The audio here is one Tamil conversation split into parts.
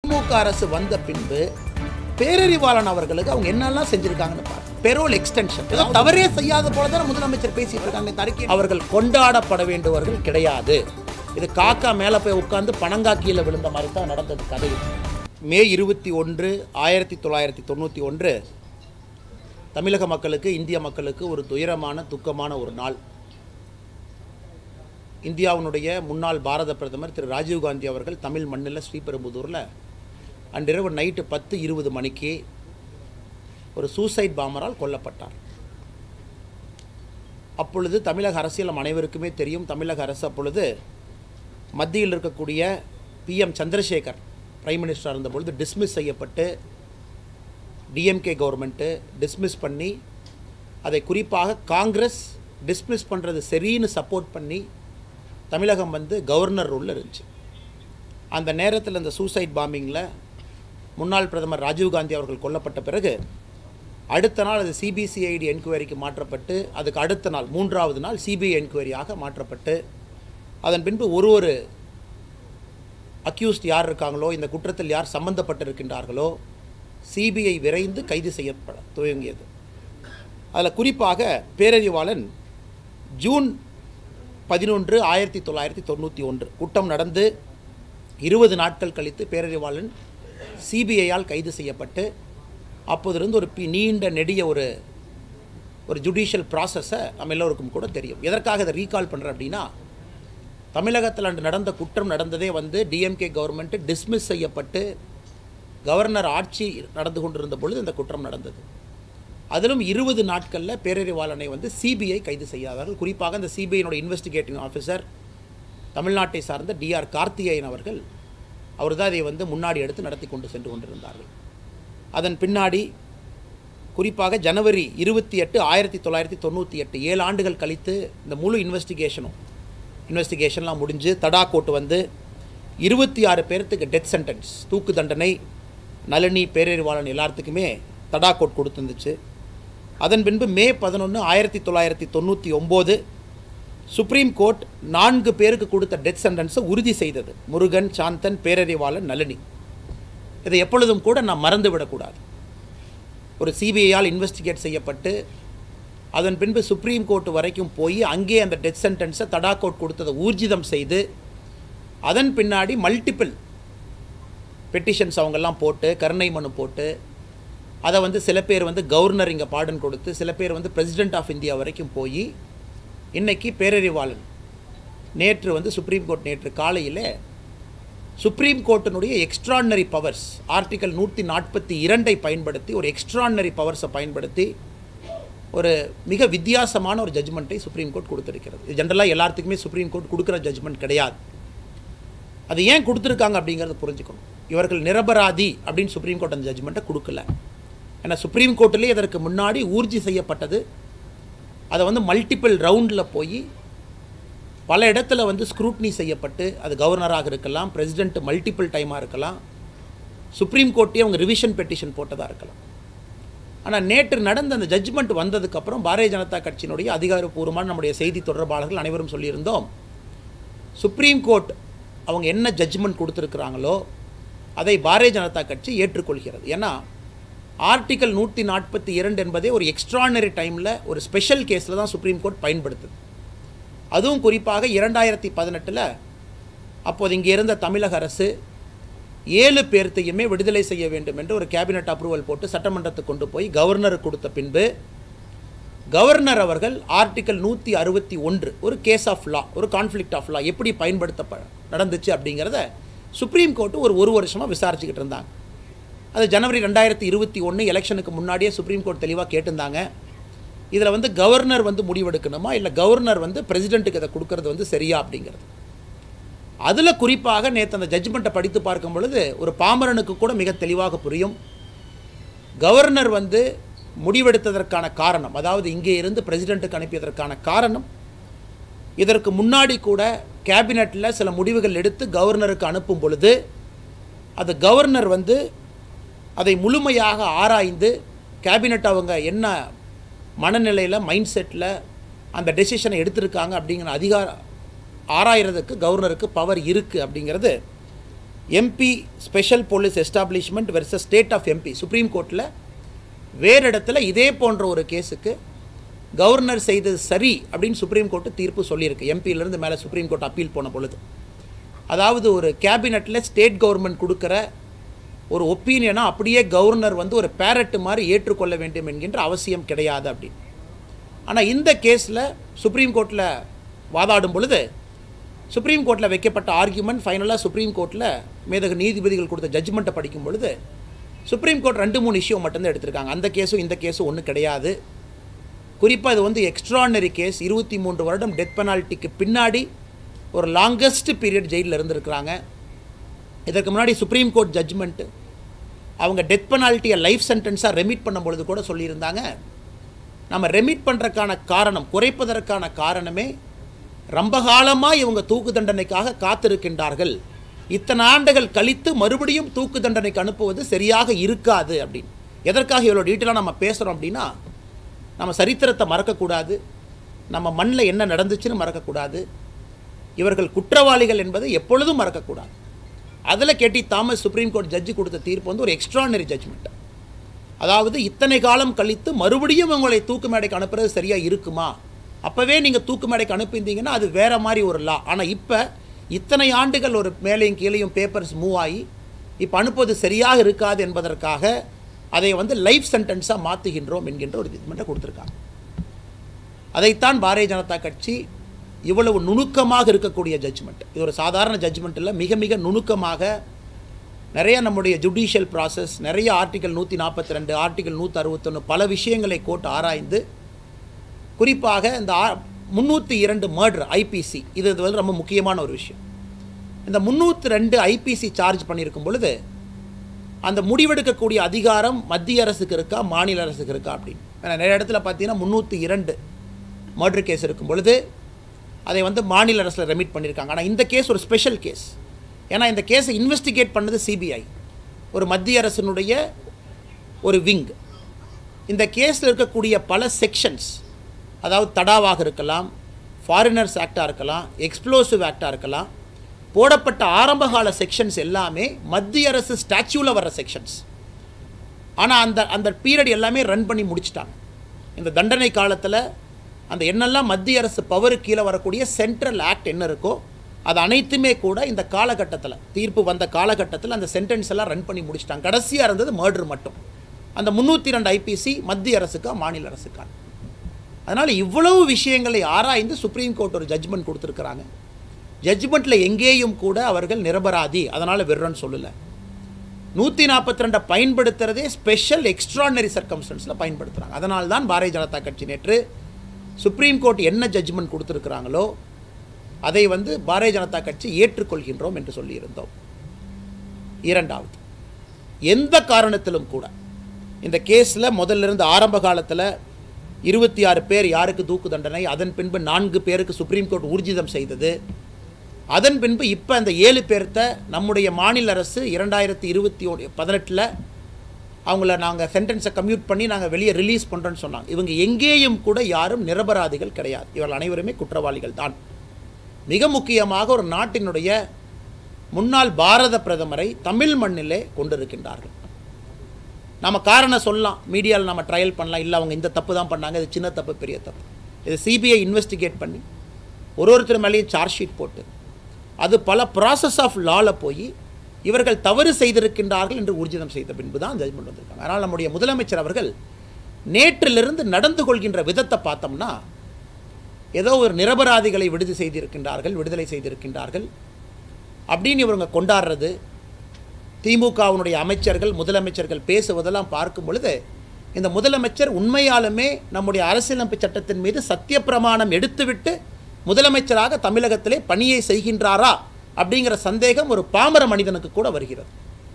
திமுக அரசு வந்த பின்பு பேரறிவாளன் அவர்களுக்கு அவங்க என்னெல்லாம் செஞ்சிருக்காங்கன்னு பாருங்க பெரோல் எக்ஸ்டென்ஷன் ஏதோ தவறே செய்யாத போல தான் முதலமைச்சர் பேசிட்டு இருக்காங்க இந்த அறிக்கை அவர்கள் கொண்டாடப்பட வேண்டியவர்கள் கிடையாது இது காக்கா மேலே போய் உட்கார்ந்து பனங்கா கீழே விழுந்த மாதிரி தான் நடந்தது கதை மே இருபத்தி ஒன்று ஆயிரத்தி தொள்ளாயிரத்தி தொண்ணூற்றி ஒன்று தமிழக மக்களுக்கு இந்திய மக்களுக்கு ஒரு துயரமான துக்கமான ஒரு நாள் இந்தியாவினுடைய முன்னாள் பாரத பிரதமர் திரு ராஜீவ்காந்தி அவர்கள் தமிழ் மண்ணில் ஸ்ரீபெரும்புதூரில் அன்றிரவு நைட்டு பத்து இருபது மணிக்கு ஒரு சூசைட் பாமரால் கொல்லப்பட்டார் அப்பொழுது தமிழக அரசியல் நம் அனைவருக்குமே தெரியும் தமிழக அரசு அப்பொழுது மத்தியில் இருக்கக்கூடிய பிஎம் சந்திரசேகர் பிரைம் மினிஸ்டராக இருந்தபொழுது டிஸ்மிஸ் செய்யப்பட்டு டிஎம்கே கவர்மெண்ட்டு டிஸ்மிஸ் பண்ணி அதை குறிப்பாக காங்கிரஸ் டிஸ்மிஸ் பண்ணுறது சரின்னு சப்போர்ட் பண்ணி தமிழகம் வந்து கவர்னர் ரூலில் இருந்துச்சு அந்த நேரத்தில் இந்த சூசைட் பாம்பிங்கில் முன்னாள் பிரதமர் ராஜீவ்காந்தி அவர்கள் கொல்லப்பட்ட பிறகு அடுத்த நாள் அது சிபிசிஐடி என்கொயரிக்கு மாற்றப்பட்டு அதுக்கு அடுத்த நாள் மூன்றாவது நாள் சிபிஐ என்கொயரியாக மாற்றப்பட்டு அதன் பின்பு ஒரு ஒரு அக்யூஸ்ட் யார் இருக்காங்களோ இந்த குற்றத்தில் யார் சம்பந்தப்பட்டிருக்கின்றார்களோ சிபிஐ விரைந்து கைது செய்யப்பட துவங்கியது அதில் குறிப்பாக பேரறிவாளன் ஜூன் பதினொன்று ஆயிரத்தி தொள்ளாயிரத்தி தொண்ணூற்றி ஒன்று குற்றம் நடந்து இருபது நாட்கள் கழித்து பேரறிவாளன் சிபிஐயால் கைது செய்யப்பட்டு அப்போதிருந்து ஒரு பி நீண்ட நெடிய ஒரு ஒரு ஜுடிஷியல் ப்ராசஸை நம்ம எல்லோருக்கும் கூட தெரியும் எதற்காக இதை ரீகால் பண்ணுறேன் அப்படின்னா தமிழகத்தில் அன்று நடந்த குற்றம் நடந்ததே வந்து டிஎம்கே கவர்மெண்ட்டு டிஸ்மிஸ் செய்யப்பட்டு கவர்னர் ஆட்சி நடந்து கொண்டிருந்த பொழுது இந்த குற்றம் நடந்தது அதிலும் இருபது நாட்களில் பேரறிவாளனை வந்து சிபிஐ கைது செய்யாதார்கள் குறிப்பாக இந்த சிபிஐனோட இன்வெஸ்டிகேட்டிங் ஆஃபீஸர் தமிழ்நாட்டை சார்ந்த டிஆர் கார்த்திகேயன் அவர்கள் அவர் தான் இதை வந்து முன்னாடி எடுத்து நடத்தி கொண்டு சென்று கொண்டிருந்தார்கள் அதன் பின்னாடி குறிப்பாக ஜனவரி இருபத்தி எட்டு ஆயிரத்தி தொள்ளாயிரத்தி தொண்ணூற்றி எட்டு ஏழு ஆண்டுகள் கழித்து இந்த முழு இன்வெஸ்டிகேஷனும் இன்வெஸ்டிகேஷன்லாம் முடிஞ்சு தடா கோர்ட் வந்து இருபத்தி ஆறு பேர்த்துக்கு டெத் சென்டென்ஸ் தூக்கு தண்டனை நளினி பேரறிவாளன் எல்லாத்துக்குமே தடா கோர்ட் கொடுத்துருந்துச்சு அதன் பின்பு மே பதினொன்று ஆயிரத்தி தொள்ளாயிரத்தி தொண்ணூற்றி ஒம்பது சுப்ரீம் கோர்ட் நான்கு பேருக்கு கொடுத்த டெத் சென்டென்ஸை உறுதி செய்தது முருகன் சாந்தன் பேரறிவாளன் நளினி இதை எப்பொழுதும் கூட நாம் மறந்து விடக்கூடாது ஒரு சிபிஐயால் இன்வெஸ்டிகேட் செய்யப்பட்டு அதன் பின்பு சுப்ரீம் கோர்ட் வரைக்கும் போய் அங்கே அந்த டெத் சென்டென்ஸை தடா கோர்ட் கொடுத்ததை ஊர்ஜிதம் செய்து அதன் பின்னாடி மல்டிபிள் பெட்டிஷன்ஸ் அவங்கெல்லாம் போட்டு கருணை மனு போட்டு அதை வந்து சில பேர் வந்து கவர்னர் இங்கே பாடன் கொடுத்து சில பேர் வந்து பிரசிடென்ட் ஆஃப் இந்தியா வரைக்கும் போய் இன்னைக்கு பேரறிவாளன் நேற்று வந்து சுப்ரீம் கோர்ட் நேற்று காலையில் சுப்ரீம் கோர்ட்டினுடைய எக்ஸ்ட்ராடினரி பவர்ஸ் ஆர்டிகல் நூற்றி நாற்பத்தி இரண்டை பயன்படுத்தி ஒரு எக்ஸ்ட்ராடினரி பவர்ஸை பயன்படுத்தி ஒரு மிக வித்தியாசமான ஒரு ஜட்ஜ்மெண்ட்டை சுப்ரீம் கோர்ட் கொடுத்துருக்கிறது இது ஜென்ரலாக எல்லாத்துக்குமே சுப்ரீம் கோர்ட் கொடுக்குற ஜட்ஜ்மெண்ட் கிடையாது அது ஏன் கொடுத்துருக்காங்க அப்படிங்கிறத புரிஞ்சுக்கணும் இவர்கள் நிரபராதி அப்படின்னு சுப்ரீம் கோர்ட் அந்த ஜட்ஜ்மெண்ட்டை கொடுக்கல ஏன்னா சுப்ரீம் கோர்ட்டிலே இதற்கு முன்னாடி ஊர்ஜி செய்யப்பட்டது அதை வந்து மல்டிபிள் ரவுண்டில் போய் பல இடத்துல வந்து ஸ்க்ரூட்னி செய்யப்பட்டு அது கவர்னராக இருக்கலாம் பிரசிடென்ட் மல்டிபிள் டைமாக இருக்கலாம் சுப்ரீம் கோர்ட்டே அவங்க ரிவிஷன் பெட்டிஷன் போட்டதாக இருக்கலாம் ஆனால் நேற்று நடந்த அந்த ஜட்ஜ்மெண்ட் வந்ததுக்கப்புறம் பாரதிய ஜனதா கட்சியினுடைய அதிகாரப்பூர்வமான நம்முடைய செய்தி தொடர்பாளர்கள் அனைவரும் சொல்லியிருந்தோம் சுப்ரீம் கோர்ட் அவங்க என்ன ஜட்ஜ்மெண்ட் கொடுத்துருக்குறாங்களோ அதை பாரதிய ஜனதா கட்சி ஏற்றுக்கொள்கிறது ஏன்னா ஆர்டிக்கல் நூற்றி நாற்பத்தி இரண்டு என்பதே ஒரு எக்ஸ்ட்ரானரி டைமில் ஒரு ஸ்பெஷல் கேஸில் தான் சுப்ரீம் கோர்ட் பயன்படுத்துது அதுவும் குறிப்பாக இரண்டாயிரத்தி பதினெட்டில் அப்போது இங்கே இருந்த தமிழக அரசு ஏழு பேர்த்தையுமே விடுதலை செய்ய வேண்டும் என்று ஒரு கேபினட் அப்ரூவல் போட்டு சட்டமன்றத்துக்கு கொண்டு போய் கவர்னருக்கு கொடுத்த பின்பு கவர்னர் அவர்கள் ஆர்டிக்கல் நூற்றி அறுபத்தி ஒன்று ஒரு கேஸ் ஆஃப் லா ஒரு கான்ஃப்ளிக்ட் ஆஃப் லா எப்படி பயன்படுத்த நடந்துச்சு அப்படிங்கிறத சுப்ரீம் கோர்ட்டு ஒரு ஒரு வருஷமாக விசாரிச்சுக்கிட்டு இருந்தாங்க அது ஜனவரி ரெண்டாயிரத்தி இருபத்தி ஒன்று எலெக்ஷனுக்கு முன்னாடியே சுப்ரீம் கோர்ட் தெளிவாக கேட்டிருந்தாங்க இதில் வந்து கவர்னர் வந்து முடிவெடுக்கணுமா இல்லை கவர்னர் வந்து பிரசிடெண்ட்டுக்கு இதை கொடுக்கறது வந்து சரியா அப்படிங்கிறது அதில் குறிப்பாக நேற்று அந்த ஜட்ஜ்மெண்ட்டை படித்து பார்க்கும் பொழுது ஒரு பாமரனுக்கு கூட மிக தெளிவாக புரியும் கவர்னர் வந்து முடிவெடுத்ததற்கான காரணம் அதாவது இங்கே இருந்து பிரசிடெண்ட்டுக்கு அனுப்பியதற்கான காரணம் இதற்கு முன்னாடி கூட கேபினட்டில் சில முடிவுகள் எடுத்து கவர்னருக்கு அனுப்பும் பொழுது அது கவர்னர் வந்து அதை முழுமையாக ஆராய்ந்து கேபினட் அவங்க என்ன மனநிலையில் மைண்ட் செட்டில் அந்த டெசிஷனை எடுத்திருக்காங்க அப்படிங்கிற அதிகார ஆராயிறதுக்கு கவர்னருக்கு பவர் இருக்குது அப்படிங்கிறது MP special police establishment versus state of MP supreme கோர்ட்டில் வேறு இடத்துல இதே போன்ற ஒரு கேஸுக்கு கவர்னர் செய்தது சரி அப்படின்னு சுப்ரீம் கோர்ட்டு தீர்ப்பு சொல்லியிருக்கு எம்பியிலேருந்து மேலே சுப்ரீம் கோர்ட் அப்பீல் போன பொழுது அதாவது ஒரு கேபினெட்டில் ஸ்டேட் கவர்மெண்ட் கொடுக்குற ஒரு ஒப்பீனியனை அப்படியே கவர்னர் வந்து ஒரு பேரட்டு மாதிரி ஏற்றுக்கொள்ள வேண்டும் என்கின்ற அவசியம் கிடையாது அப்படின்னு ஆனால் இந்த கேஸில் சுப்ரீம் கோர்ட்டில் வாதாடும் பொழுது சுப்ரீம் கோர்ட்டில் வைக்கப்பட்ட ஆர்கியூமெண்ட் ஃபைனலாக சுப்ரீம் கோர்ட்டில் மேதகு நீதிபதிகள் கொடுத்த ஜட்ஜ்மெண்ட்டை படிக்கும் பொழுது சுப்ரீம் கோர்ட் ரெண்டு மூணு இஷ்யூ மட்டும்தான் எடுத்திருக்காங்க அந்த கேஸும் இந்த கேஸும் ஒன்றும் கிடையாது குறிப்பாக இது வந்து எக்ஸ்ட்ரானரி கேஸ் இருபத்தி மூன்று வருடம் டெத் பெனால்ட்டிக்கு பின்னாடி ஒரு லாங்கஸ்ட் பீரியட் ஜெயிலில் இருந்திருக்கிறாங்க இதற்கு முன்னாடி சுப்ரீம் கோர்ட் ஜட்ஜ்மெண்ட்டு அவங்க டெத் பெனால்ட்டியை லைஃப் சென்டென்ஸாக ரெமிட் பண்ணும் பொழுது கூட சொல்லியிருந்தாங்க நம்ம ரெமிட் பண்ணுறதுக்கான காரணம் குறைப்பதற்கான காரணமே ரொம்ப காலமாக இவங்க தூக்கு தண்டனைக்காக காத்திருக்கின்றார்கள் இத்தனை ஆண்டுகள் கழித்து மறுபடியும் தூக்கு தண்டனைக்கு அனுப்புவது சரியாக இருக்காது அப்படின்னு எதற்காக இவ்வளோ டீட்டெயிலாக நம்ம பேசுகிறோம் அப்படின்னா நம்ம சரித்திரத்தை மறக்கக்கூடாது நம்ம மண்ணில் என்ன நடந்துச்சுன்னு மறக்கக்கூடாது இவர்கள் குற்றவாளிகள் என்பதை எப்பொழுதும் மறக்கக்கூடாது அதில் கேட்டி தாமஸ் சுப்ரீம் கோர்ட் ஜட்ஜி கொடுத்த தீர்ப்பு வந்து ஒரு எக்ஸ்ட்ரானரி ஜட்ஜ்மெண்ட் அதாவது இத்தனை காலம் கழித்து மறுபடியும் உங்களை தூக்கு மேடைக்கு அனுப்புறது சரியாக இருக்குமா அப்போவே நீங்கள் தூக்கு மேடைக்கு அனுப்பியிருந்தீங்கன்னா அது வேறு மாதிரி ஒரு லா ஆனால் இப்போ இத்தனை ஆண்டுகள் ஒரு மேலேயும் கீழேயும் பேப்பர்ஸ் மூவ் ஆகி இப்போ அனுப்புவது சரியாக இருக்காது என்பதற்காக அதை வந்து லைஃப் சென்டென்ஸாக மாற்றுகின்றோம் என்கின்ற ஒரு ஜட்மெண்ட்டை கொடுத்துருக்காங்க அதைத்தான் பாரதிய ஜனதா கட்சி இவ்வளவு நுணுக்கமாக இருக்கக்கூடிய ஜட்ஜ்மெண்ட் இது ஒரு சாதாரண ஜட்ஜ்மெண்ட் இல்லை மிக மிக நுணுக்கமாக நிறைய நம்முடைய ஜுடிஷியல் ப்ராசஸ் நிறைய ஆர்டிகல் நூற்றி நாற்பத்தி ரெண்டு ஆர்டிகல் நூற்றி அறுபத்தொன்று பல விஷயங்களை கோர்ட் ஆராய்ந்து குறிப்பாக இந்த முந்நூற்றி இரண்டு மர்டர் ஐபிசி இது இது வந்து ரொம்ப முக்கியமான ஒரு விஷயம் இந்த முந்நூற்றி ரெண்டு ஐபிசி சார்ஜ் பண்ணியிருக்கும் பொழுது அந்த முடிவெடுக்கக்கூடிய அதிகாரம் மத்திய அரசுக்கு இருக்கா மாநில அரசுக்கு இருக்கா அப்படின்னு ஏன்னா நிறைய இடத்துல பார்த்தீங்கன்னா முந்நூற்றி இரண்டு மர்டர் கேஸ் இருக்கும் பொழுது அதை வந்து மாநில அரசில் ரெமிட் பண்ணியிருக்காங்க ஆனால் இந்த கேஸ் ஒரு ஸ்பெஷல் கேஸ் ஏன்னா இந்த கேஸை இன்வெஸ்டிகேட் பண்ணது சிபிஐ ஒரு மத்திய அரசினுடைய ஒரு விங் இந்த கேஸில் இருக்கக்கூடிய பல செக்ஷன்ஸ் அதாவது தடாவாக இருக்கலாம் ஃபாரினர்ஸ் ஆக்டாக இருக்கலாம் எக்ஸ்ப்ளோசிவ் ஆக்டாக இருக்கலாம் போடப்பட்ட ஆரம்பகால செக்ஷன்ஸ் எல்லாமே மத்திய அரசு ஸ்டாச்சுவில் வர்ற செக்ஷன்ஸ் ஆனால் அந்த அந்த பீரியட் எல்லாமே ரன் பண்ணி முடிச்சிட்டாங்க இந்த தண்டனை காலத்தில் அந்த என்னெல்லாம் மத்திய அரசு பவர் கீழே வரக்கூடிய சென்ட்ரல் ஆக்ட் என்ன இருக்கோ அது அனைத்துமே கூட இந்த காலகட்டத்தில் தீர்ப்பு வந்த காலகட்டத்தில் அந்த சென்டென்ஸ் எல்லாம் ரன் பண்ணி முடிச்சிட்டாங்க கடைசியாக இருந்தது மர்டர் மட்டும் அந்த முந்நூற்றி ரெண்டு ஐபிசி மத்திய அரசுக்கா மாநில அரசுக்கா அதனால் இவ்வளவு விஷயங்களை ஆராய்ந்து சுப்ரீம் கோர்ட் ஒரு ஜட்ஜ்மெண்ட் கொடுத்துருக்குறாங்க ஜட்ஜ்மெண்ட்டில் எங்கேயும் கூட அவர்கள் நிரபராதி அதனால் வெறுன்னு சொல்லலை நூற்றி நாற்பத்தி ரெண்டை பயன்படுத்துகிறதே ஸ்பெஷல் எக்ஸ்ட்ரானரி சர்க்கம்ஸ்டன்ஸில் பயன்படுத்துகிறாங்க அதனால தான் பாரதிய ஜனதா கட்சி நேற்று சுப்ரீம் கோர்ட் என்ன ஜட்ஜ்மெண்ட் கொடுத்துருக்குறாங்களோ அதை வந்து பாரதிய ஜனதா கட்சி ஏற்றுக்கொள்கின்றோம் என்று சொல்லியிருந்தோம் இரண்டாவது எந்த காரணத்திலும் கூட இந்த கேஸில் முதல்ல இருந்து ஆரம்ப காலத்தில் இருபத்தி ஆறு பேர் யாருக்கு தூக்கு தண்டனை அதன் பின்பு நான்கு பேருக்கு சுப்ரீம் கோர்ட் ஊர்ஜிதம் செய்தது அதன் பின்பு இப்போ அந்த ஏழு பேர்த்த நம்முடைய மாநில அரசு இரண்டாயிரத்தி இருபத்தி ஒ பதினெட்டில் அவங்கள நாங்கள் சென்டென்ஸை கம்யூட் பண்ணி நாங்கள் வெளியே ரிலீஸ் பண்ணுறோன்னு சொன்னாங்க இவங்க எங்கேயும் கூட யாரும் நிரபராதிகள் கிடையாது இவர்கள் அனைவருமே குற்றவாளிகள் தான் மிக முக்கியமாக ஒரு நாட்டினுடைய முன்னாள் பாரத பிரதமரை தமிழ் மண்ணிலே கொண்டிருக்கின்றார்கள் நம்ம காரணம் சொல்லலாம் மீடியாவில் நம்ம ட்ரையல் பண்ணலாம் இல்லை அவங்க இந்த தப்பு தான் பண்ணாங்க இது சின்ன தப்பு பெரிய தப்பு இது சிபிஐ இன்வெஸ்டிகேட் பண்ணி ஒரு ஒருத்தர் மேலேயும் சார்ஜ் ஷீட் போட்டு அது பல ப்ராசஸ் ஆஃப் லாவில் போய் இவர்கள் தவறு செய்திருக்கின்றார்கள் என்று ஊர்ஜிதம் செய்த பின்பு தான் ஜட்மெண்ட் வந்திருக்காங்க அதனால் நம்முடைய முதலமைச்சர் அவர்கள் நேற்றிலிருந்து நடந்து கொள்கின்ற விதத்தை பார்த்தோம்னா ஏதோ ஒரு நிரபராதிகளை விடுதி செய்திருக்கின்றார்கள் விடுதலை செய்திருக்கின்றார்கள் அப்படின்னு இவங்க கொண்டாடுறது திமுகவினுடைய அமைச்சர்கள் முதலமைச்சர்கள் பேசுவதெல்லாம் பார்க்கும் பொழுது இந்த முதலமைச்சர் உண்மையாலுமே நம்முடைய அரசியலமைப்பு சட்டத்தின் மீது சத்தியப்பிரமாணம் எடுத்துவிட்டு முதலமைச்சராக தமிழகத்திலே பணியை செய்கின்றாரா அப்படிங்கிற சந்தேகம் ஒரு பாமர மனிதனுக்கு கூட வருகிறது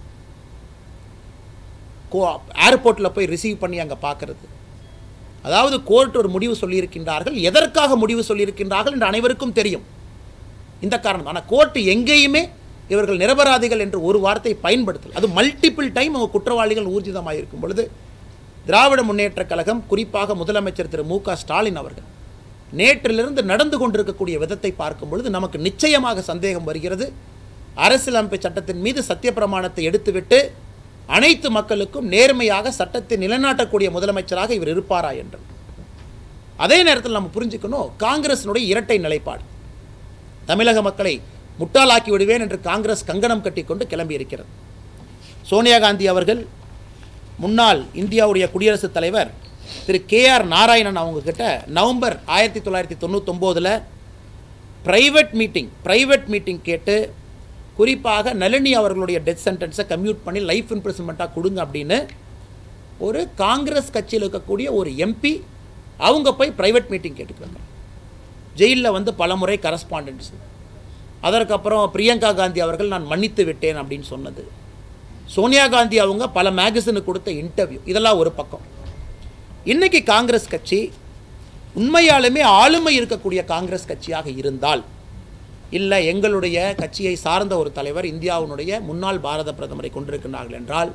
கோ ஏர்போர்ட்டில் போய் ரிசீவ் பண்ணி அங்கே பார்க்கறது அதாவது கோர்ட் ஒரு முடிவு சொல்லியிருக்கின்றார்கள் எதற்காக முடிவு சொல்லியிருக்கின்றார்கள் என்று அனைவருக்கும் தெரியும் இந்த காரணம் ஆனால் கோர்ட் எங்கேயுமே இவர்கள் நிரபராதிகள் என்று ஒரு வார்த்தை பயன்படுத்தல் அது மல்டிபிள் டைம் அவங்க குற்றவாளிகள் ஊர்ஜிதமாக இருக்கும் பொழுது திராவிட முன்னேற்றக் கழகம் குறிப்பாக முதலமைச்சர் திரு மு க ஸ்டாலின் அவர்கள் நேற்றிலிருந்து நடந்து கொண்டிருக்கக்கூடிய விதத்தை பார்க்கும் பொழுது நமக்கு நிச்சயமாக சந்தேகம் வருகிறது அரசியலமைப்பு சட்டத்தின் மீது சத்தியப்பிரமாணத்தை எடுத்துவிட்டு அனைத்து மக்களுக்கும் நேர்மையாக சட்டத்தை நிலைநாட்டக்கூடிய முதலமைச்சராக இவர் இருப்பாரா என்று அதே நேரத்தில் நம்ம புரிஞ்சுக்கணும் காங்கிரசினுடைய இரட்டை நிலைப்பாடு தமிழக மக்களை முட்டாளாக்கி விடுவேன் என்று காங்கிரஸ் கங்கணம் கட்டிக்கொண்டு கிளம்பி இருக்கிறது சோனியா காந்தி அவர்கள் முன்னாள் இந்தியாவுடைய குடியரசுத் தலைவர் திரு கே ஆர் நாராயணன் அவங்க கிட்ட நவம்பர் ஆயிரத்தி தொள்ளாயிரத்தி தொண்ணூத்தொம்போதில் ப்ரைவேட் மீட்டிங் ப்ரைவேட் மீட்டிங் கேட்டு குறிப்பாக நளினி அவர்களுடைய டெத் சென்டென்ஸை கம்யூட் பண்ணி லைஃப் இம்ப்ரிசன்மெண்ட்டாக கொடுங்க அப்படின்னு ஒரு காங்கிரஸ் கட்சியில் இருக்கக்கூடிய ஒரு எம்பி அவங்க போய் ப்ரைவேட் மீட்டிங் கேட்டுக்கிறாங்க ஜெயிலில் வந்து பலமுறை கரஸ்பாண்டன்ஸ் அதற்கப்புறம் பிரியங்கா காந்தி அவர்கள் நான் மன்னித்து விட்டேன் அப்படின்னு சொன்னது சோனியா காந்தி அவங்க பல மேகசினுக்கு கொடுத்த இன்டர்வியூ இதெல்லாம் ஒரு பக்கம் இன்னைக்கு காங்கிரஸ் கட்சி உண்மையாலுமே ஆளுமை இருக்கக்கூடிய காங்கிரஸ் கட்சியாக இருந்தால் இல்லை எங்களுடைய கட்சியை சார்ந்த ஒரு தலைவர் இந்தியாவினுடைய முன்னாள் பாரத பிரதமரை கொண்டிருக்கிறார்கள் என்றால்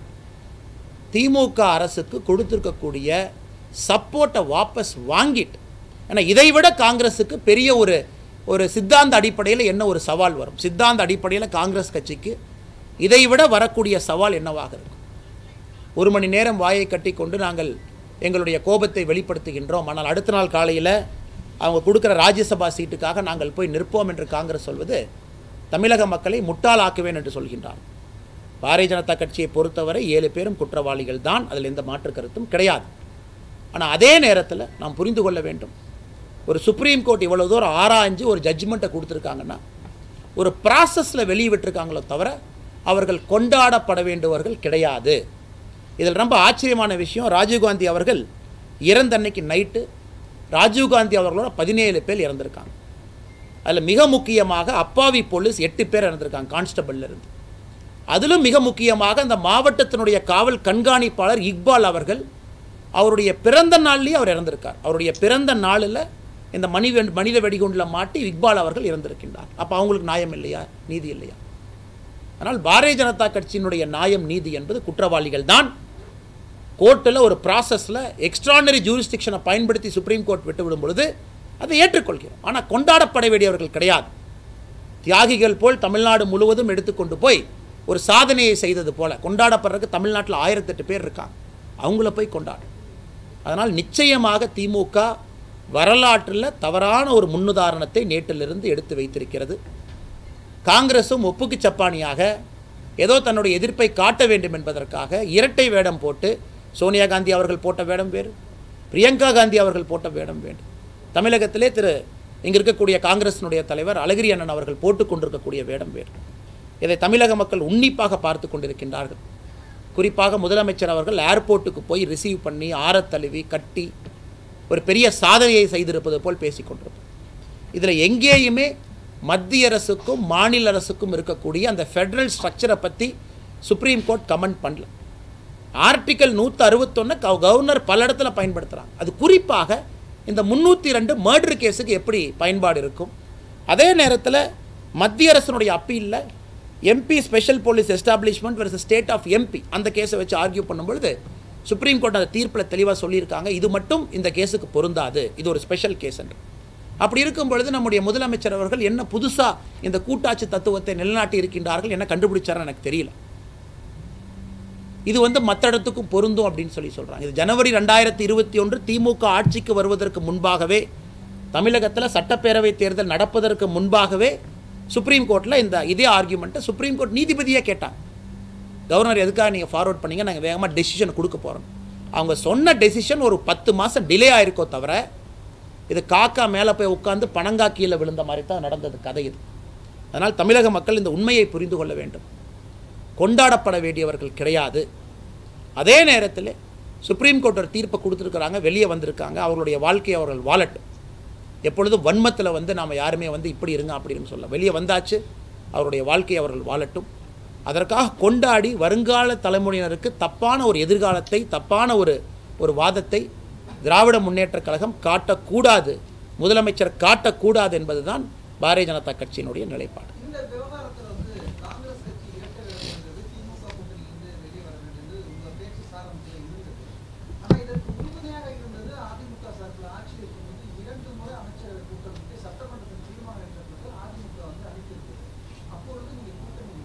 திமுக அரசுக்கு கொடுத்திருக்கக்கூடிய சப்போர்ட்டை வாபஸ் வாங்கிட்டு ஏன்னா இதை விட காங்கிரஸுக்கு பெரிய ஒரு ஒரு சித்தாந்த அடிப்படையில் என்ன ஒரு சவால் வரும் சித்தாந்த அடிப்படையில் காங்கிரஸ் கட்சிக்கு இதை விட வரக்கூடிய சவால் என்னவாக இருக்கும் ஒரு மணி நேரம் வாயை கட்டிக்கொண்டு நாங்கள் எங்களுடைய கோபத்தை வெளிப்படுத்துகின்றோம் ஆனால் அடுத்த நாள் காலையில் அவங்க கொடுக்குற ராஜ்யசபா சீட்டுக்காக நாங்கள் போய் நிற்போம் என்று காங்கிரஸ் சொல்வது தமிழக மக்களை முட்டாளாக்குவேன் என்று சொல்கின்றார் பாரதிய ஜனதா கட்சியை பொறுத்தவரை ஏழு பேரும் குற்றவாளிகள் தான் அதில் எந்த மாற்று கருத்தும் கிடையாது ஆனால் அதே நேரத்தில் நாம் புரிந்து கொள்ள வேண்டும் ஒரு சுப்ரீம் கோர்ட் இவ்வளவு தூரம் ஆராய்ஞ்சு ஒரு ஜட்ஜ்மெண்ட்டை கொடுத்துருக்காங்கன்னா ஒரு ப்ராசஸில் வெளியே விட்டுருக்காங்களோ தவிர அவர்கள் கொண்டாடப்பட வேண்டியவர்கள் கிடையாது இதில் ரொம்ப ஆச்சரியமான விஷயம் ராஜீவ்காந்தி அவர்கள் இறந்த அன்னைக்கு நைட்டு ராஜீவ்காந்தி அவர்களோட பதினேழு பேர் இறந்திருக்காங்க அதில் மிக முக்கியமாக அப்பாவி போலீஸ் எட்டு பேர் இறந்திருக்காங்க கான்ஸ்டபிள்ல இருந்து அதிலும் மிக முக்கியமாக அந்த மாவட்டத்தினுடைய காவல் கண்காணிப்பாளர் இக்பால் அவர்கள் அவருடைய பிறந்த நாள்லேயே அவர் இறந்திருக்கார் அவருடைய பிறந்த நாளில் இந்த மணி மனித வெடிகுண்டில் மாட்டி இக்பால் அவர்கள் இறந்திருக்கின்றார் அப்போ அவங்களுக்கு நியாயம் இல்லையா நீதி இல்லையா ஆனால் பாரதிய ஜனதா கட்சியினுடைய நியாயம் நீதி என்பது குற்றவாளிகள் தான் கோர்ட்டில் ஒரு ப்ராசஸில் எக்ஸ்ட்ரானரி ஜூரிஸ்டிக்ஷனை பயன்படுத்தி சுப்ரீம் கோர்ட் விட்டுவிடும் பொழுது அதை ஏற்றுக்கொள்கிறோம் ஆனால் கொண்டாடப்பட வேண்டியவர்கள் கிடையாது தியாகிகள் போல் தமிழ்நாடு முழுவதும் எடுத்துக்கொண்டு போய் ஒரு சாதனையை செய்தது போல கொண்டாடப்படுறதுக்கு தமிழ்நாட்டில் ஆயிரத்தெட்டு பேர் இருக்காங்க அவங்கள போய் கொண்டாடும் அதனால் நிச்சயமாக திமுக வரலாற்றில் தவறான ஒரு முன்னுதாரணத்தை நேற்றிலிருந்து எடுத்து வைத்திருக்கிறது காங்கிரஸும் ஒப்புக்கு சப்பானியாக ஏதோ தன்னுடைய எதிர்ப்பை காட்ட வேண்டும் என்பதற்காக இரட்டை வேடம் போட்டு சோனியா காந்தி அவர்கள் போட்ட வேடம் வேறு பிரியங்கா காந்தி அவர்கள் போட்ட வேடம் வேறு தமிழகத்திலே திரு இங்கே இருக்கக்கூடிய காங்கிரஸினுடைய தலைவர் அழகிரி அண்ணன் அவர்கள் போட்டுக் கொண்டிருக்கக்கூடிய வேடம் வேறு இதை தமிழக மக்கள் உன்னிப்பாக பார்த்து கொண்டிருக்கின்றார்கள் குறிப்பாக முதலமைச்சர் அவர்கள் ஏர்போர்ட்டுக்கு போய் ரிசீவ் பண்ணி ஆறத் தழுவி கட்டி ஒரு பெரிய சாதனையை செய்திருப்பது போல் பேசிக்கொண்டிருப்போம் இதில் எங்கேயுமே மத்திய அரசுக்கும் மாநில அரசுக்கும் இருக்கக்கூடிய அந்த ஃபெடரல் ஸ்ட்ரக்சரை பற்றி சுப்ரீம் கோர்ட் கமெண்ட் பண்ணல ஆர்டிக்கல் நூற்றி அறுபத்தொன்று கவர்னர் பல இடத்துல பயன்படுத்துகிறாங்க அது குறிப்பாக இந்த முந்நூற்றி ரெண்டு மர்டர் கேஸுக்கு எப்படி பயன்பாடு இருக்கும் அதே நேரத்தில் மத்திய அரசனுடைய அப்பீலில் MP special police establishment versus state of MP அந்த கேஸை வச்சு ஆர்கியூ பண்ணும்பொழுது சுப்ரீம் கோர்ட் அந்த தீர்ப்பில் தெளிவாக சொல்லியிருக்காங்க இது மட்டும் இந்த கேஸுக்கு பொருந்தாது இது ஒரு ஸ்பெஷல் கேஸ் என்று அப்படி இருக்கும் பொழுது நம்முடைய முதலமைச்சர் அவர்கள் என்ன புதுசாக இந்த கூட்டாட்சி தத்துவத்தை நிலைநாட்டி இருக்கின்றார்கள் என்ன கண்டுபிடிச்சாருன்னு எனக்கு தெரியல இது வந்து மற்ற இடத்துக்கும் பொருந்தும் அப்படின்னு சொல்லி சொல்கிறாங்க இது ஜனவரி ரெண்டாயிரத்தி இருபத்தி ஒன்று திமுக ஆட்சிக்கு வருவதற்கு முன்பாகவே தமிழகத்தில் சட்டப்பேரவை தேர்தல் நடப்பதற்கு முன்பாகவே சுப்ரீம் கோர்ட்டில் இந்த இதே ஆர்கியூமெண்ட்டை சுப்ரீம் கோர்ட் நீதிபதியே கேட்டாங்க கவர்னர் எதுக்காக நீங்கள் ஃபார்வர்ட் பண்ணீங்க நாங்கள் வேகமாக டெசிஷன் கொடுக்க போகிறோம் அவங்க சொன்ன டெசிஷன் ஒரு பத்து மாதம் டிலே ஆயிருக்கோ தவிர இது காக்கா மேலே போய் உட்காந்து பனங்கா கீழே விழுந்த மாதிரி தான் நடந்தது கதை இது அதனால் தமிழக மக்கள் இந்த உண்மையை புரிந்து கொள்ள வேண்டும் கொண்டாடப்பட வேண்டியவர்கள் கிடையாது அதே நேரத்தில் சுப்ரீம் கோர்ட் ஒரு தீர்ப்பை கொடுத்துருக்குறாங்க வெளியே வந்திருக்காங்க அவர்களுடைய வாழ்க்கையை அவர்கள் வாழட்டும் எப்பொழுதும் வன்மத்தில் வந்து நாம் யாருமே வந்து இப்படி இருங்க அப்படின்னு சொல்ல வெளியே வந்தாச்சு அவருடைய வாழ்க்கையை அவர்கள் வாழட்டும் அதற்காக கொண்டாடி வருங்கால தலைமுறையினருக்கு தப்பான ஒரு எதிர்காலத்தை தப்பான ஒரு ஒரு வாதத்தை திராவிட முன்னேற்றக் கழகம் காட்டக்கூடாது முதலமைச்சர் காட்டக்கூடாது என்பதுதான் பாரதிய ஜனதா கட்சியினுடைய நிலைப்பாடு இந்த விவகாரத்துல வந்து காங்கிரஸ் கட்சி இரட்டை வேடம்ன்றது திமுக கூட்டணியிலிருந்து வெளியே வர வேண்டியது உங்க பேச்சு சாரம்பத்தில் இருந்தது ஆனா இதற்கு உறுதுணையாக இருந்தது அதிமுக சார்பில் ஆட்சி இருக்கும்போது இரண்டு முறை அமைச்சரவை கூட்டமைத்து சட்டமன்றத்தில் தீர்மானம் எடுக்கப்பட்டு அதிமுக வந்து அளித்திருந்தது அப்பொழுது நீங்க கூட்டணி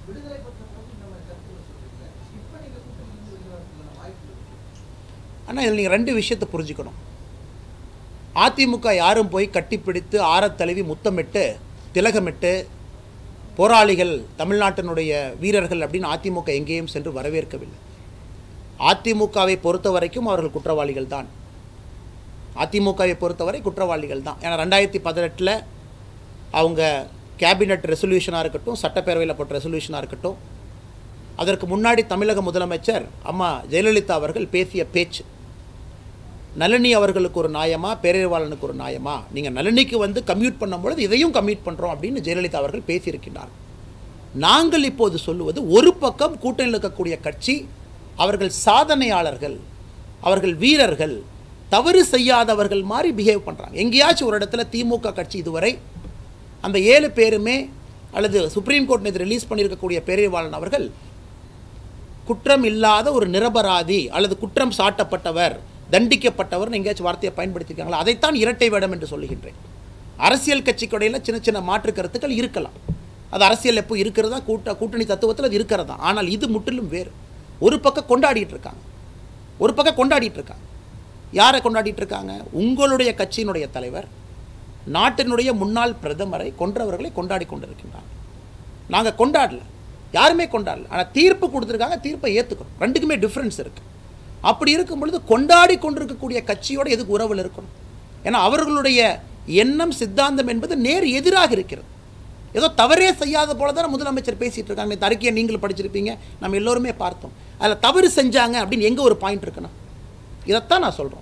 விடுதலை பெற்ற போது இந்த மாதிரி கருத்துக்களை சொல்றீங்க இப்ப நீங்க கூட்டணியிலிருந்து வெளிவரதுக்கான வாய்ப்பு இருக்கு ஆனால் இதில் நீங்கள் ரெண்டு விஷயத்தை புரிஞ்சுக்கணும் அதிமுக யாரும் போய் கட்டிப்பிடித்து ஆறத் தழுவி முத்தமிட்டு திலகமிட்டு போராளிகள் தமிழ்நாட்டினுடைய வீரர்கள் அப்படின்னு அதிமுக எங்கேயும் சென்று வரவேற்கவில்லை அதிமுகவை பொறுத்த வரைக்கும் அவர்கள் குற்றவாளிகள் தான் அதிமுகவை பொறுத்தவரை குற்றவாளிகள் தான் ஏன்னா ரெண்டாயிரத்தி பதினெட்டில் அவங்க கேபினட் ரெசல்யூஷனாக இருக்கட்டும் சட்டப்பேரவையில் போட்ட ரெசல்யூஷனாக இருக்கட்டும் அதற்கு முன்னாடி தமிழக முதலமைச்சர் அம்மா ஜெயலலிதா அவர்கள் பேசிய பேச்சு நளினி அவர்களுக்கு ஒரு நியாயமா பேரறிவாளனுக்கு ஒரு நியாயமா நீங்கள் நளினிக்கு வந்து கம்யூட் பண்ணும்பொழுது இதையும் கம்யூட் பண்ணுறோம் அப்படின்னு ஜெயலலிதா அவர்கள் பேசியிருக்கின்றார் நாங்கள் இப்போது சொல்லுவது ஒரு பக்கம் கூட்டணியில் இருக்கக்கூடிய கட்சி அவர்கள் சாதனையாளர்கள் அவர்கள் வீரர்கள் தவறு செய்யாதவர்கள் மாதிரி பிஹேவ் பண்ணுறாங்க எங்கேயாச்சும் ஒரு இடத்துல திமுக கட்சி இதுவரை அந்த ஏழு பேருமே அல்லது சுப்ரீம் கோர்ட் நேற்று ரிலீஸ் பண்ணியிருக்கக்கூடிய பேரறிவாளன் அவர்கள் குற்றம் இல்லாத ஒரு நிரபராதி அல்லது குற்றம் சாட்டப்பட்டவர் தண்டிக்கப்பட்டவர் எங்கேயாச்சும் வார்த்தையை பயன்படுத்தியிருக்காங்களா அதைத்தான் இரட்டை வேடம் என்று சொல்லுகின்றேன் அரசியல் கட்சிக்கு இடையில சின்ன சின்ன மாற்று கருத்துக்கள் இருக்கலாம் அது அரசியல் எப்போ இருக்கிறதா கூட்ட கூட்டணி தத்துவத்தில் அது இருக்கிறதா ஆனால் இது முற்றிலும் வேறு ஒரு பக்கம் கொண்டாடிட்டு இருக்காங்க ஒரு பக்கம் கொண்டாடிட்டு இருக்காங்க யாரை கொண்டாடிட்டு இருக்காங்க உங்களுடைய கட்சியினுடைய தலைவர் நாட்டினுடைய முன்னாள் பிரதமரை கொன்றவர்களை கொண்டாடி கொண்டிருக்கின்றாங்க நாங்கள் கொண்டாடல யாருமே கொண்டாடல ஆனால் தீர்ப்பு கொடுத்துருக்காங்க தீர்ப்பை ஏற்றுக்கணும் ரெண்டுக்குமே டிஃப்ரென்ஸ் இருக்குது அப்படி இருக்கும் பொழுது கொண்டாடி கொண்டிருக்கக்கூடிய கட்சியோட எதுக்கு உறவில் இருக்கணும் ஏன்னா அவர்களுடைய எண்ணம் சித்தாந்தம் என்பது நேர் எதிராக இருக்கிறது ஏதோ தவறே செய்யாத போல தான் முதலமைச்சர் பேசிட்டு இருக்காங்க இந்த அறிக்கையை நீங்களும் படிச்சிருப்பீங்க நம்ம எல்லோருமே பார்த்தோம் அதில் தவறு செஞ்சாங்க அப்படின்னு எங்கே ஒரு பாயிண்ட் இருக்குன்னா இதைத்தான் நான் சொல்கிறோம்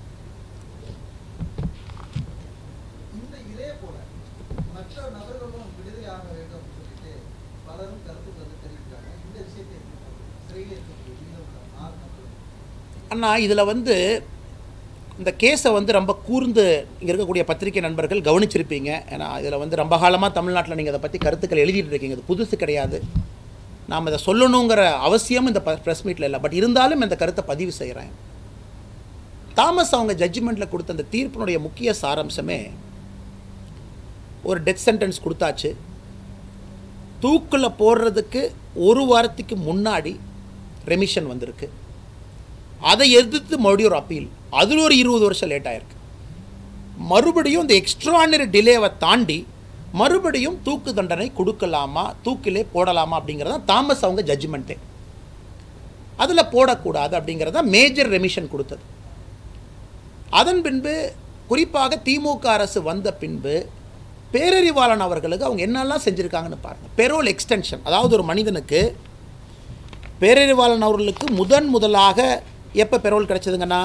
இந்த இதே போல மற்ற நபர்களும் விடுதலை ஆக வேண்டும் அப்படின்னு சொல்லிட்டு பலரும் கருத்து வந்து தெரிவிக்கிறாங்க இந்த விஷயத்தை எப்படி பார்க்கறீங்க? சிறையில் இருக்கக்கூடிய மீதமுள்ள ஆறு நபர்கள் அண்ணா இதில் வந்து இந்த கேஸை வந்து ரொம்ப கூர்ந்து இங்கே இருக்கக்கூடிய பத்திரிகை நண்பர்கள் கவனிச்சிருப்பீங்க ஏன்னா இதில் வந்து ரொம்ப காலமாக தமிழ்நாட்டில் நீங்கள் அதை பற்றி கருத்துக்கள் எழுதிட்டு இருக்கீங்க இது புதுசு கிடையாது நாம் இதை சொல்லணுங்கிற அவசியம் இந்த ப்ரெஸ் மீட்டில் இல்லை பட் இருந்தாலும் இந்த கருத்தை பதிவு செய்கிறேன் தாமஸ் அவங்க ஜட்ஜ்மெண்ட்டில் கொடுத்த அந்த தீர்ப்பினுடைய முக்கிய சாராம்சமே ஒரு டெத் சென்டென்ஸ் கொடுத்தாச்சு தூக்கில் போடுறதுக்கு ஒரு வாரத்துக்கு முன்னாடி ரெமிஷன் வந்திருக்கு அதை எதிர்த்து மறுபடியும் ஒரு அப்பீல் அதில் ஒரு இருபது வருஷம் லேட் ஆயிருக்கு மறுபடியும் இந்த எக்ஸ்ட்ரானரி டிலேவை தாண்டி மறுபடியும் தூக்கு தண்டனை கொடுக்கலாமா தூக்கிலே போடலாமா அப்படிங்கிறது தான் தாமஸ் அவங்க ஜட்ஜ்மெண்ட்டே அதில் போடக்கூடாது அப்படிங்கிறது தான் மேஜர் ரெமிஷன் கொடுத்தது அதன் பின்பு குறிப்பாக திமுக அரசு வந்த பின்பு பேரறிவாளன் அவர்களுக்கு அவங்க என்னெல்லாம் செஞ்சுருக்காங்கன்னு பாருங்கள் பெரோல் எக்ஸ்டென்ஷன் அதாவது ஒரு மனிதனுக்கு பேரறிவாளன் அவர்களுக்கு முதன் முதலாக எப்போ பெரோல் கிடைச்சதுங்கண்ணா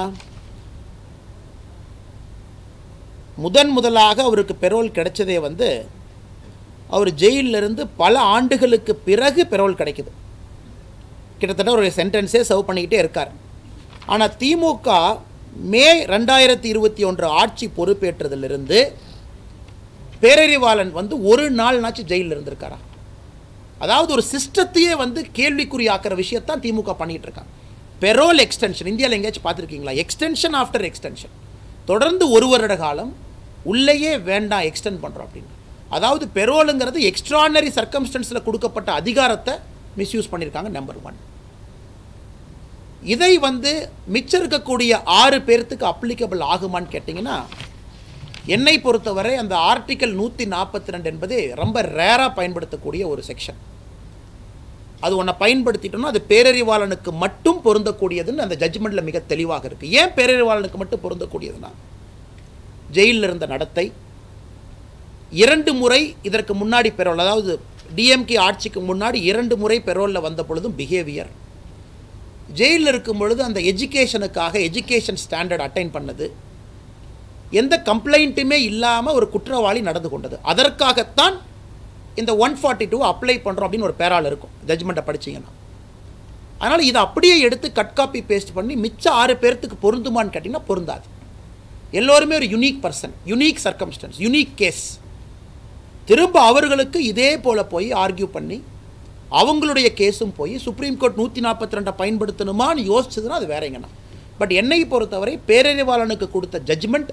முதன் முதலாக அவருக்கு பெரோல் கிடைச்சதே வந்து அவர் ஜெயில்ல இருந்து பல ஆண்டுகளுக்கு பிறகு பெரோல் கிடைக்குது கிட்டத்தட்ட ஒரு சென்டென்ஸே சர்வ் பண்ணிக்கிட்டே இருக்கார் ஆனால் திமுக மே ரெண்டாயிரத்தி இருபத்தி ஒன்று ஆட்சி பொறுப்பேற்றதிலிருந்து பேரறிவாளன் வந்து ஒரு நாள்னாச்சும் ஜெயிலில் இருந்திருக்காரா அதாவது ஒரு சிஸ்டத்தையே வந்து கேள்விக்குறியாக்குற விஷயத்தான் திமுக பண்ணிட்டு இருக்காங்க பெரோல் எக்ஸ்டென்ஷன் இந்தியாவில் எங்கேயாச்சும் பார்த்துருக்கீங்களா எக்ஸ்டென்ஷன் ஆஃப்டர் எக்ஸ்டென்ஷன் தொடர்ந்து ஒரு வருட காலம் உள்ளேயே வேண்டாம் எக்ஸ்டெண்ட் பண்ணுறோம் அப்படின்னு அதாவது பெரோலுங்கிறது எக்ஸ்ட்ரானரி சர்க்கம்ஸ்டன்ஸில் கொடுக்கப்பட்ட அதிகாரத்தை மிஸ்யூஸ் பண்ணியிருக்காங்க நம்பர் ஒன் இதை வந்து மிச்சம் இருக்கக்கூடிய ஆறு பேர்த்துக்கு அப்ளிகபிள் ஆகுமான்னு கேட்டிங்கன்னா என்னை பொறுத்தவரை அந்த ஆர்டிக்கல் நூற்றி நாற்பத்தி ரெண்டு என்பது ரொம்ப ரேராக பயன்படுத்தக்கூடிய ஒரு செக்ஷன் அது ஒன்றை பயன்படுத்திட்டோம்னா அது பேரறிவாளனுக்கு மட்டும் பொருந்தக்கூடியதுன்னு அந்த ஜட்ஜ்மெண்ட்டில் மிக தெளிவாக இருக்குது ஏன் பேரறிவாளனுக்கு மட்டும் பொருந்தக்கூடியதுன்னா ஜெயிலில் இருந்த நடத்தை இரண்டு முறை இதற்கு முன்னாடி பெரோல் அதாவது டிஎம்கே ஆட்சிக்கு முன்னாடி இரண்டு முறை பெரோலில் வந்த பொழுதும் பிஹேவியர் ஜெயிலில் இருக்கும் பொழுது அந்த எஜுகேஷனுக்காக எஜுகேஷன் ஸ்டாண்டர்ட் அட்டைன் பண்ணது எந்த கம்ப்ளைண்ட்டுமே இல்லாமல் ஒரு குற்றவாளி நடந்து கொண்டது அதற்காகத்தான் இந்த ஒன் ஃபார்ட்டி டூ அப்ளை பண்ணுறோம் அப்படின்னு ஒரு பேரால் இருக்கும் ஜட்ஜ்மெண்ட்டை படிச்சீங்கன்னா அதனால் இதை அப்படியே எடுத்து கட் காப்பி பேஸ்ட் பண்ணி மிச்ச ஆறு பேர்த்துக்கு பொருந்துமான்னு கேட்டிங்கன்னா பொருந்தாது எல்லோருமே ஒரு unique person unique circumstance unique case திரும்ப அவர்களுக்கு இதே போல் போய் ஆர்கியூ பண்ணி அவங்களுடைய கேஸும் போய் சுப்ரீம் கோர்ட் நூற்றி நாற்பத்தி ரெண்டை பயன்படுத்தணுமான்னு யோசிச்சதுன்னா அது வேறங்கண்ணா பட் என்னை பொறுத்தவரை பேரறிவாளனுக்கு கொடுத்த ஜட்ஜ்மெண்ட்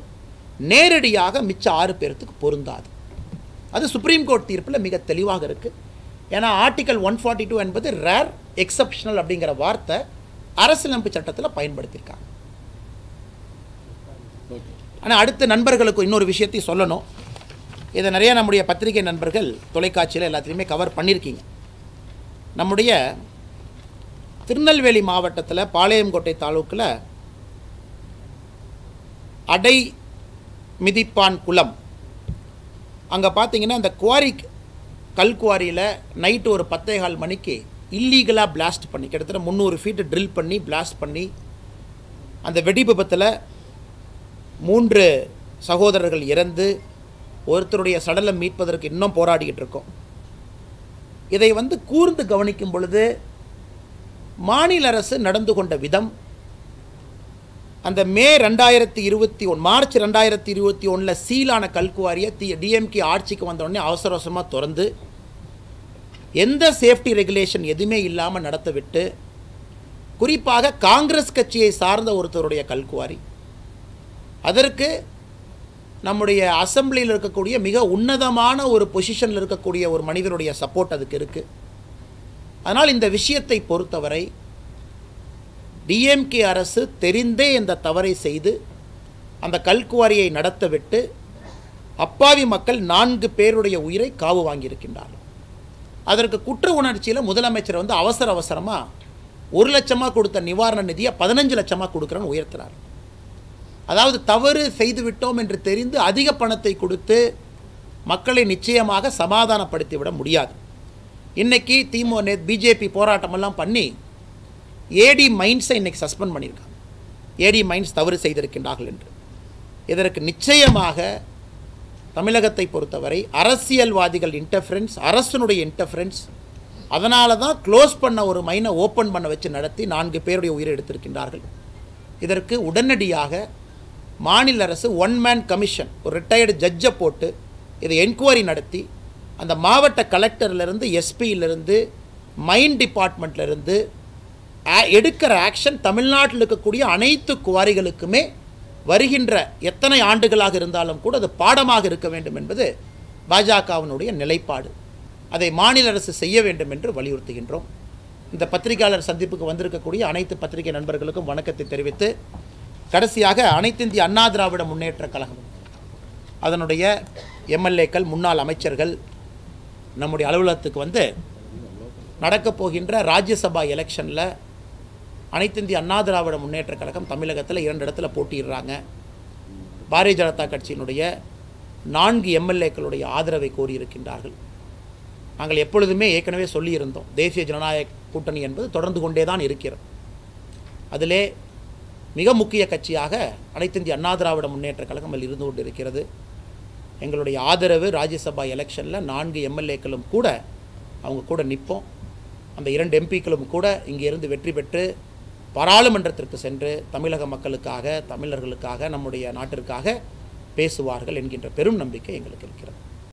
நேரடியாக மிச்ச ஆறு பேர்த்துக்கு பொருந்தாது அது சுப்ரீம் கோர்ட் தீர்ப்பில் மிக தெளிவாக இருக்குது ஏன்னா ஆர்டிகல் ஒன் ஃபார்ட்டி டூ என்பது ரேர் எக்ஸப்ஷனல் அப்படிங்கிற வார்த்தை அரசியலமைப்பு சட்டத்தில் பயன்படுத்தியிருக்காங்க ஆனால் அடுத்த நண்பர்களுக்கு இன்னொரு விஷயத்தையும் சொல்லணும் இதை நிறைய நம்முடைய பத்திரிகை நண்பர்கள் தொலைக்காட்சியில் எல்லாத்துலேயுமே கவர் பண்ணியிருக்கீங்க நம்முடைய திருநெல்வேலி மாவட்டத்தில் பாளையங்கோட்டை தாலுக்கில் அடை மிதிப்பான் குளம் அங்கே பார்த்தீங்கன்னா அந்த குவாரி கல் குவாரியில் நைட்டு ஒரு பத்தே கால் மணிக்கு இல்லீகலாக பிளாஸ்ட் பண்ணி கிட்டத்தட்ட முந்நூறு ஃபீட்டு ட்ரில் பண்ணி பிளாஸ்ட் பண்ணி அந்த வெடி விபத்தில் மூன்று சகோதரர்கள் இறந்து ஒருத்தருடைய சடலம் மீட்பதற்கு இன்னும் போராடிக்கிட்டு இருக்கோம் இதை வந்து கூர்ந்து கவனிக்கும் பொழுது மாநில அரசு நடந்து கொண்ட விதம் அந்த மே ரெண்டாயிரத்தி இருபத்தி ஒன் மார்ச் ரெண்டாயிரத்தி இருபத்தி ஒன்றில் சீலான கல்குவாரியை தி டிஎம்கே ஆட்சிக்கு வந்த உடனே அவசர அவசரமாக திறந்து எந்த சேஃப்டி ரெகுலேஷன் எதுவுமே இல்லாமல் நடத்த விட்டு குறிப்பாக காங்கிரஸ் கட்சியை சார்ந்த ஒருத்தருடைய கல்குவாரி அதற்கு நம்முடைய அசெம்பிளியில் இருக்கக்கூடிய மிக உன்னதமான ஒரு பொசிஷனில் இருக்கக்கூடிய ஒரு மனிதனுடைய சப்போர்ட் அதுக்கு இருக்குது அதனால் இந்த விஷயத்தை பொறுத்தவரை டிஎம்கே அரசு தெரிந்தே இந்த தவறை செய்து அந்த கல்குவாரியை நடத்த விட்டு அப்பாவி மக்கள் நான்கு பேருடைய உயிரை காவு வாங்கியிருக்கின்றார்கள் அதற்கு குற்ற உணர்ச்சியில் முதலமைச்சர் வந்து அவசர அவசரமாக ஒரு லட்சமாக கொடுத்த நிவாரண நிதியை பதினஞ்சு லட்சமாக கொடுக்குறேன்னு உயர்த்துறார் அதாவது தவறு செய்துவிட்டோம் என்று தெரிந்து அதிக பணத்தை கொடுத்து மக்களை நிச்சயமாக சமாதானப்படுத்தி விட முடியாது இன்னைக்கு திமு நே பிஜேபி போராட்டமெல்லாம் பண்ணி ஏடி மைன்ஸை இன்னைக்கு சஸ்பெண்ட் பண்ணியிருக்காங்க ஏடி மைன்ஸ் தவறு செய்திருக்கின்றார்கள் என்று இதற்கு நிச்சயமாக தமிழகத்தை பொறுத்தவரை அரசியல்வாதிகள் இன்டர்ஃபரன்ஸ் அரசனுடைய இன்டர்ஃபரன்ஸ் அதனால தான் க்ளோஸ் பண்ண ஒரு மைனை ஓப்பன் பண்ண வச்சு நடத்தி நான்கு பேருடைய உயிரை எடுத்திருக்கின்றார்கள் இதற்கு உடனடியாக மாநில அரசு ஒன் மேன் கமிஷன் ஒரு ரிட்டையர்டு ஜட்ஜை போட்டு இதை என்கொயரி நடத்தி அந்த மாவட்ட கலெக்டர்லேருந்து எஸ்பியிலிருந்து மைன் டிபார்ட்மெண்ட்லேருந்து எடுக்கிற ஆக்ஷன் தமிழ்நாட்டில் இருக்கக்கூடிய அனைத்து குவாரிகளுக்குமே வருகின்ற எத்தனை ஆண்டுகளாக இருந்தாலும் கூட அது பாடமாக இருக்க வேண்டும் என்பது பாஜகவினுடைய நிலைப்பாடு அதை மாநில அரசு செய்ய வேண்டும் என்று வலியுறுத்துகின்றோம் இந்த பத்திரிகையாளர் சந்திப்புக்கு வந்திருக்கக்கூடிய அனைத்து பத்திரிகை நண்பர்களுக்கும் வணக்கத்தை தெரிவித்து கடைசியாக அனைத்து இந்திய அண்ணா திராவிட முன்னேற்ற கழகம் அதனுடைய எம்எல்ஏக்கள் முன்னாள் அமைச்சர்கள் நம்முடைய அலுவலகத்துக்கு வந்து நடக்கப் போகின்ற ராஜ்யசபா எலெக்ஷனில் அனைத்து இந்திய அண்ணா திராவிட முன்னேற்ற கழகம் தமிழகத்தில் இரண்டு இடத்துல போட்டியிடுறாங்க பாரதிய ஜனதா கட்சியினுடைய நான்கு எம்எல்ஏக்களுடைய ஆதரவை கோரியிருக்கின்றார்கள் நாங்கள் எப்பொழுதுமே ஏற்கனவே சொல்லியிருந்தோம் தேசிய ஜனநாயக கூட்டணி என்பது தொடர்ந்து கொண்டே தான் இருக்கிறது அதிலே மிக முக்கிய கட்சியாக அனைத்து இந்திய அண்ணா திராவிட முன்னேற்ற கழகம் அதில் இருந்து கொண்டு இருக்கிறது எங்களுடைய ஆதரவு ராஜ்யசபா எலெக்ஷனில் நான்கு எம்எல்ஏக்களும் கூட அவங்க கூட நிற்போம் அந்த இரண்டு எம்பிக்களும் கூட இங்கே இருந்து வெற்றி பெற்று பாராளுமன்றத்திற்கு சென்று தமிழக மக்களுக்காக தமிழர்களுக்காக நம்முடைய நாட்டிற்காக பேசுவார்கள் என்கின்ற பெரும் நம்பிக்கை எங்களுக்கு இருக்கிறது